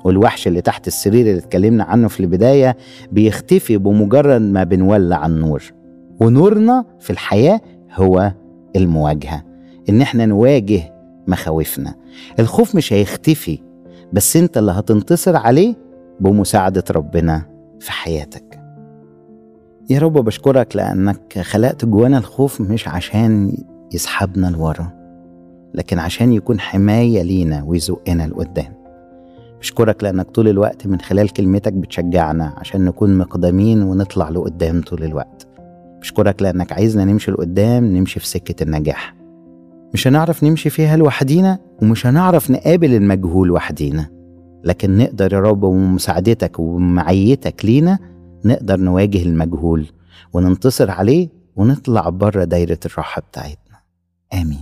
والوحش اللي تحت السرير اللي اتكلمنا عنه في البداية بيختفي بمجرد ما بنولع النور ونورنا في الحياة هو المواجهة إن احنا نواجه مخاوفنا الخوف مش هيختفي بس انت اللي هتنتصر عليه بمساعدة ربنا في حياتك يا رب بشكرك لأنك خلقت جوانا الخوف مش عشان يسحبنا لورا لكن عشان يكون حماية لينا ويزقنا لقدام بشكرك لأنك طول الوقت من خلال كلمتك بتشجعنا عشان نكون مقدمين ونطلع لقدام طول الوقت بشكرك لأنك عايزنا نمشي لقدام نمشي في سكة النجاح مش هنعرف نمشي فيها لوحدينا ومش هنعرف نقابل المجهول وحدينا لكن نقدر يا رب ومساعدتك ومعيتك لينا نقدر نواجه المجهول وننتصر عليه ونطلع بره دايرة الراحة بتاعتنا آمين